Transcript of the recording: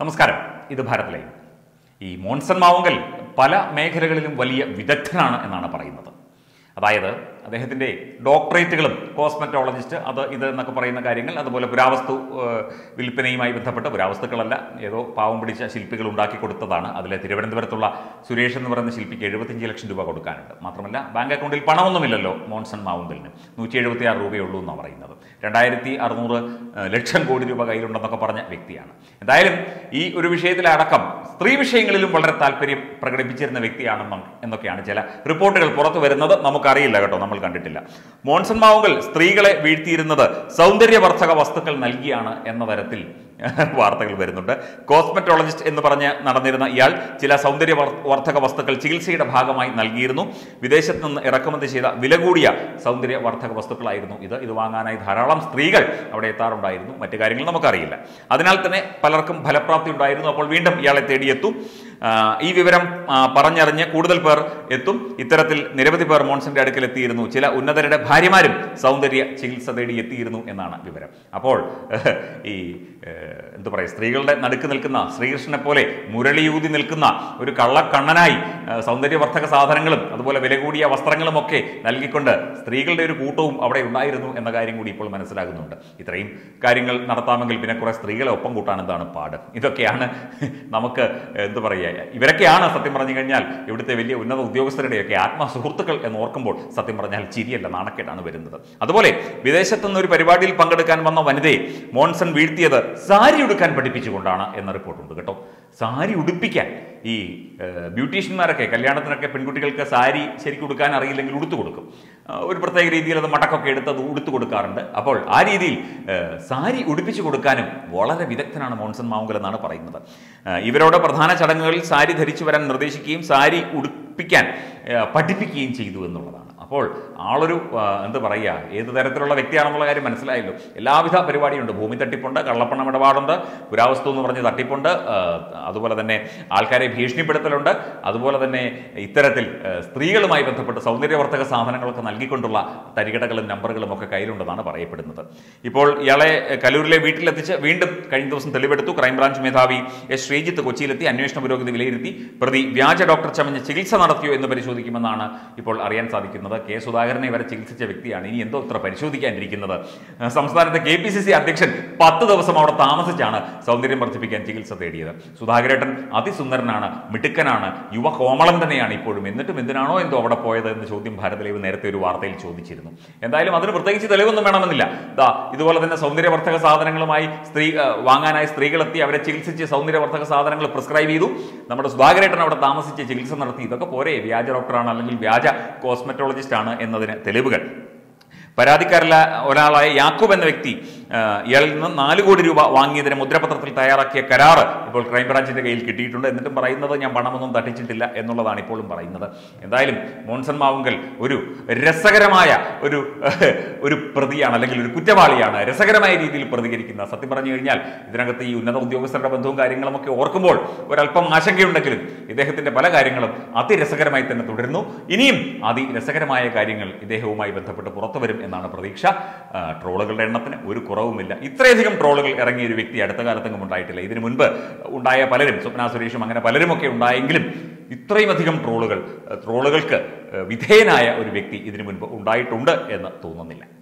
നമസ്കാരം ഇത് ഭാരത് ലൈവ് ഈ മോൺസൺ മാവുങ്കൽ പല മേഖലകളിലും വലിയ വിദഗ്ധനാണ് എന്നാണ് പറയുന്നത് അതായത് അദ്ദേഹത്തിൻ്റെ ഡോക്ടറേറ്റുകളും കോസ്മെറ്റോളജിസ്റ്റ് അത് ഇത് എന്നൊക്കെ പറയുന്ന കാര്യങ്ങൾ അതുപോലെ പുരാവസ്തു ഏഹ്, വിൽപ്പനയുമായി ബന്ധപ്പെട്ട് പുരാവസ്തുക്കളല്ല ഏതോ പാവം പിടിച്ച ശില്പികൾ ഉണ്ടാക്കി കൊടുത്തതാണ് അതിലെ തിരുവനന്തപുരത്തുള്ള സുരേഷ് എന്ന് പറയുന്ന ശില്പിക്ക് എഴുപത്തിയഞ്ച് ലക്ഷം രൂപ കൊടുക്കാനുണ്ട് മാത്രമല്ല ബാങ്ക് അക്കൗണ്ടിൽ പണമൊന്നുമില്ലല്ലോ മോൺസൺ മാവുങ്കലിന് നൂറ്റി എഴുപത്തി ആറ് രൂപയുള്ളൂ എന്നാണ് പറയുന്നത് രണ്ടായിരത്തി അറുന്നൂറ് ലക്ഷം കോടി രൂപ കയ്യിലുണ്ടെന്നൊക്കെ പറഞ്ഞ വ്യക്തിയാണ് എന്തായാലും ഈ ഒരു വിഷയത്തിലടക്കം സ്ത്രീ വിഷയങ്ങളിലും വളരെ താല്പര്യം പ്രകടിപ്പിച്ചിരുന്ന വ്യക്തിയാണെന്ന് എന്നൊക്കെയാണ് ചില റിപ്പോർട്ടുകൾ പുറത്തു വരുന്നത് നമുക്കറിയില്ല കേട്ടോ നമ്മൾ കണ്ടിട്ടില്ല മോൺസൺ മാവുങ്കൽ സ്ത്രീകളെ വീഴ്ത്തിയിരുന്നത് സൗന്ദര്യവർദ്ധക വസ്തുക്കൾ നൽകിയാണ് എന്ന തരത്തിൽ വാർത്തകൾ വരുന്നുണ്ട് കോസ്മെറ്റോളജിസ്റ്റ് എന്ന് പറഞ്ഞ് നടന്നിരുന്ന ഇയാൾ ചില സൗന്ദര്യ വർ- വർദ്ധക വസ്തുക്കൾ ചികിത്സയുടെ ഭാഗമായി നൽകിയിരുന്നു വിദേശത്ത് നിന്ന് ഇറക്കുമതി ചെയ്ത വില കൂടിയ സൗന്ദര്യ വർദ്ധക വസ്തുക്കളായിരുന്നു ഇത് ഇത് വാങ്ങാനായി ധാരാളം സ്ത്രീകൾ അവിടെ എത്താറുണ്ടായിരുന്നു മറ്റു കാര്യങ്ങൾ നമുക്കറിയില്ല അതിനാൽ തന്നെ പലർക്കും ഫലപ്രാപ്തി ഉണ്ടായിരുന്നു അപ്പോൾ വീണ്ടും ഇയാളെ തേടിയെത്തും ആ, ഈ വിവരം ആ, പറഞ്ഞറിഞ്ഞ് കൂടുതൽ പേർ എത്തും ഇത്തരത്തിൽ നിരവധി പേർ മോൺസന്റെ അടുക്കൽ എത്തിയിരുന്നു ചില ഉന്നതരുടെ ഭാര്യമാരും സൗന്ദര്യ ചികിത്സ തേടി എത്തിയിരുന്നു എന്നാണ് വിവരം അപ്പോൾ ഈ ഏഹ്, എന്തു പറയുക സ്ത്രീകളുടെ നടുക്ക് നിൽക്കുന്ന ശ്രീകൃഷ്ണനെ പോലെ മുരളിയൂതി നിൽക്കുന്ന ഒരു കള്ളക്കണ്ണനായി ഏഹ്, സൗന്ദര്യവർദ്ധക സാധനങ്ങളും അതുപോലെ വില കൂടിയ വസ്ത്രങ്ങളും ഒക്കെ നൽകിക്കൊണ്ട് സ്ത്രീകളുടെ ഒരു കൂട്ടവും അവിടെ ഉണ്ടായിരുന്നു എന്ന കാര്യം കൂടി ഇപ്പോൾ മനസ്സിലാകുന്നുണ്ട് ഇത്രയും കാര്യങ്ങൾ നടത്താമെങ്കിൽ പിന്നെ കുറെ സ്ത്രീകളെ ഒപ്പം കൂട്ടാൻ എന്താണ് പാട് ഇതൊക്കെയാണ് നമുക്ക് എന്തു പറയുക ഇവരൊക്കെയാണ് സത്യം പറഞ്ഞു കഴിഞ്ഞാൽ ഇവിടുത്തെ വലിയ ഉന്നത ഉദ്യോഗസ്ഥരുടെയൊക്കെ ആത്മസുഹൃത്തുക്കൾ എന്ന് ഓർക്കുമ്പോൾ സത്യം പറഞ്ഞാൽ ചിരിയല്ല നാണക്കേടാണ് വരുന്നത് അതുപോലെ വിദേശത്തു നിന്ന് ഒരു പരിപാടിയിൽ പങ്കെടുക്കാൻ വന്ന വനിതയെ മോൺസൺ വീഴ്ത്തിയത് സാരി ഉടുക്കാൻ പഠിപ്പിച്ചുകൊണ്ടാണ് എന്ന റിപ്പോർട്ടുണ്ട് കേട്ടോ സാരി ഉടുപ്പിക്കാൻ ഈ ഏഹ്, ബ്യൂട്ടീഷ്യന്മാരൊക്കെ കല്യാണത്തിനൊക്കെ പെൺകുട്ടികൾക്ക് സാരി ശരിക്കും ഉടുക്കാൻ അറിയില്ലെങ്കിൽ ഉടുത്തു കൊടുക്കും ആ, ഒരു പ്രത്യേക രീതിയിൽ അത് മടക്കൊക്കെ എടുത്ത് അത് ഉടുത്തു കൊടുക്കാറുണ്ട് അപ്പോൾ ആ രീതിയിൽ ഏഹ്, സാരി ഉടുപ്പിച്ചു കൊടുക്കാനും വളരെ വിദഗ്ധനാണ് മോൺസൺ മാവുങ്കൽ എന്നാണ് പറയുന്നത് ആ, ഇവരോട് പ്രധാന ചടങ്ങുകളിൽ സാരി ധരിച്ചു വരാൻ നിർദ്ദേശിക്കുകയും സാരി ഉടുപ്പിക്കാൻ ഏഹ്, പഠിപ്പിക്കുകയും ചെയ്തു എന്നുള്ളതാണ് അപ്പോൾ ആളൊരു ആ, എന്താ പറയുക ഏത് തരത്തിലുള്ള വ്യക്തിയാണെന്നുള്ള കാര്യം മനസ്സിലായല്ലോ എല്ലാവിധ പരിപാടിയുണ്ട് ഭൂമി തട്ടിപ്പുണ്ട് കള്ളപ്പണം ഇടപാടുണ്ട് പുരാവസ്തു എന്ന് പറഞ്ഞ് തട്ടിപ്പുണ്ട് ആ, അതുപോലെ തന്നെ ആൾക്കാരെ ഭീഷണിപ്പെടുത്തലുണ്ട് അതുപോലെ തന്നെ ഇത്തരത്തിൽ ആ, സ്ത്രീകളുമായി ബന്ധപ്പെട്ട് സൗന്ദര്യവർദ്ധക സാധനങ്ങളൊക്കെ നൽകിക്കൊണ്ടുള്ള തരികടകളും നമ്പറുകളും ഒക്കെ കയ്യിലുണ്ടെന്നാണ് പറയപ്പെടുന്നത് ഇപ്പോൾ ഇയാളെ കലൂരിലെ വീട്ടിലെത്തിച്ച് വീണ്ടും കഴിഞ്ഞ ദിവസം തെളിവെടുത്തു ക്രൈംബ്രാഞ്ച് മേധാവി എസ് ശ്രീജിത്ത് കൊച്ചിയിലെത്തി അന്വേഷണ പുരോഗതി വിലയിരുത്തി പ്രതി വ്യാജ ഡോക്ടർ ചമഞ്ഞ് ചികിത്സ നടത്തിയോ എന്ന് പരിശോധിക്കുമെന്നാണ് ഇപ്പോൾ അറിയാൻ സാധിക്കുന്നത് കെ സുധാകരനെ വരെ ചികിത്സിച്ച വ്യക്തിയാണ് ഇനി എന്തോ ഇത്ര പരിശോധിക്കാനിരിക്കുന്നത് ആ, സംസ്ഥാനത്തെ കെ പി സി സി അധ്യക്ഷൻ പത്ത് ദിവസം അവിടെ താമസിച്ചാണ് സൗന്ദര്യം വർദ്ധിപ്പിക്കാൻ ചികിത്സ തേടിയത് സുധാകരേട്ടൻ അതിസുന്ദരനാണ് മിടുക്കനാണ് യുവ കോമളം തന്നെയാണ് ഇപ്പോഴും എന്നിട്ടും എന്തിനാണോ എന്തോ അവിടെ പോയത് എന്ന ചോദ്യം ഭാരതലേവ് നേരത്തെ ഒരു വാർത്തയിൽ ചോദിച്ചിരുന്നു എന്തായാലും അതിന് പ്രത്യേകിച്ച് തെളിവൊന്നും വേണമെന്നില്ല ദാ ഇതുപോലെ തന്നെ സൗന്ദര്യവർദ്ധക സാധനങ്ങളുമായി സ്ത്രീ ആ, വാങ്ങാനായി സ്ത്രീകളെത്തി അവരെ ചികിത്സിച്ച് സൗന്ദര്യവർദ്ധക സാധനങ്ങൾ പ്രിസ്ക്രൈബ് ചെയ്തു നമ്മുടെ സുധാകരേട്ടൻ അവിടെ താമസിച്ച് ചികിത്സ നടത്തി ഇതൊക്കെ പോരെ വ്യാജ ഡോക്ടറാണ് അല്ലെങ്കിൽ വ്യാജ കോസ്മെറ്റോളജിസ്റ്റ് ആണ് എന്നതിന് തെളിവുകൾ പരാതിക്കാരില ഒരാളായ യാക്കൂബ് എന്ന വ്യക്തി ആ, ഇയാളിൽ നിന്ന് നാല് കോടി രൂപ വാങ്ങിയതിന് മുദ്രപത്രത്തിൽ തയ്യാറാക്കിയ കരാറ് ഇപ്പോൾ ക്രൈംബ്രാഞ്ചിന്റെ കയ്യിൽ കിട്ടിയിട്ടുണ്ട് എന്നിട്ടും പറയുന്നത് ഞാൻ പണമൊന്നും തട്ടിച്ചിട്ടില്ല എന്നുള്ളതാണ് ഇപ്പോഴും പറയുന്നത് എന്തായാലും മോൺസൺ മാവുങ്കൽ ഒരു രസകരമായ ഒരു ഒരു പ്രതിയാണ് അല്ലെങ്കിൽ ഒരു കുറ്റവാളിയാണ് രസകരമായ രീതിയിൽ പ്രതികരിക്കുന്ന സത്യം പറഞ്ഞു കഴിഞ്ഞാൽ ഇതിനകത്ത് ഈ ഉന്നത ഉദ്യോഗസ്ഥരുടെ ബന്ധവും കാര്യങ്ങളും ഒക്കെ ഓർക്കുമ്പോൾ ഒരല്പം ആശങ്കയുണ്ടെങ്കിലും ഇദ്ദേഹത്തിന്റെ പല കാര്യങ്ങളും അതിരസകരമായി തന്നെ തുടരുന്നു ഇനിയും അതിരസകരമായ കാര്യങ്ങൾ ഇദ്ദേഹവുമായി ബന്ധപ്പെട്ട് പുറത്തു വരും എന്നാണ് പ്രതീക്ഷ ആ, ട്രോളുകളുടെ എണ്ണത്തിന് ഒരു കുറവുമില്ല ഇത്രയധികം ട്രോളുകൾ ഇറങ്ങിയ ഒരു വ്യക്തി അടുത്ത കാലത്തെങ്ങും ഉണ്ടായിട്ടില്ല ഇതിനു മുൻപ് ഉണ്ടായ പലരും സ്വപ്ന സുരേഷും അങ്ങനെ പലരുമൊക്കെ ഉണ്ടായെങ്കിലും ഇത്രയും അധികം ട്രോളുകൾ ട്രോളുകൾക്ക് വിധേയനായ ഒരു വ്യക്തി ഇതിനു മുൻപ് ഉണ്ടായിട്ടുണ്ട് എന്ന് തോന്നുന്നില്ല